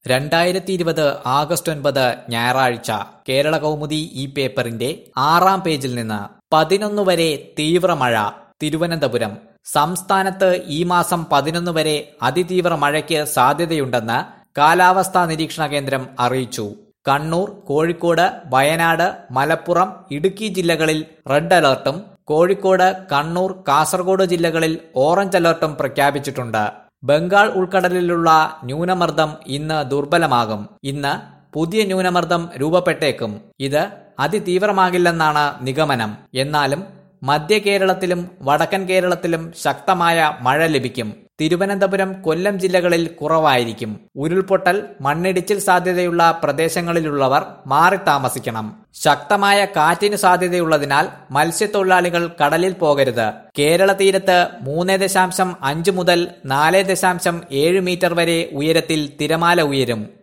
രണ്ടായിരത്തി ഇരുപത് ആഗസ്റ്റ് ഒൻപത് ഞായറാഴ്ച കേരള കൗമുദി ഈ പേപ്പറിന്റെ ആറാം പേജിൽ നിന്ന് പതിനൊന്ന് വരെ തീവ്രമഴ തിരുവനന്തപുരം സംസ്ഥാനത്ത് ഈ മാസം പതിനൊന്ന് വരെ അതിതീവ്ര മഴയ്ക്ക് സാധ്യതയുണ്ടെന്ന് കാലാവസ്ഥാ നിരീക്ഷണ കേന്ദ്രം അറിയിച്ചു കണ്ണൂർ കോഴിക്കോട് വയനാട് മലപ്പുറം ഇടുക്കി ജില്ലകളിൽ റെഡ് അലർട്ടും കോഴിക്കോട് കണ്ണൂർ കാസർഗോഡ് ജില്ലകളിൽ ഓറഞ്ച് അലർട്ടും പ്രഖ്യാപിച്ചിട്ടുണ്ട് ബംഗാൾ ഉൾക്കടലിലുള്ള ന്യൂനമർദ്ദം ഇന്ന് ദുർബലമാകും ഇന്ന് പുതിയ ന്യൂനമർദ്ദം രൂപപ്പെട്ടേക്കും ഇത് അതിതീവ്രമാകില്ലെന്നാണ് നിഗമനം എന്നാലും മധ്യ കേരളത്തിലും വടക്കൻ കേരളത്തിലും ശക്തമായ മഴ ലഭിക്കും തിരുവനന്തപുരം കൊല്ലം ജില്ലകളിൽ കുറവായിരിക്കും ഉരുൾപൊട്ടൽ മണ്ണിടിച്ചിൽ സാധ്യതയുള്ള പ്രദേശങ്ങളിലുള്ളവർ മാറി താമസിക്കണം ശക്തമായ കാറ്റിന് സാധ്യതയുള്ളതിനാൽ മത്സ്യത്തൊഴിലാളികൾ കടലിൽ പോകരുത് കേരള തീരത്ത് മൂന്ന് ദശാംശം അഞ്ച് മുതൽ നാല് ദശാംശം ഏഴ് മീറ്റർ വരെ ഉയരത്തിൽ തിരമാല ഉയരും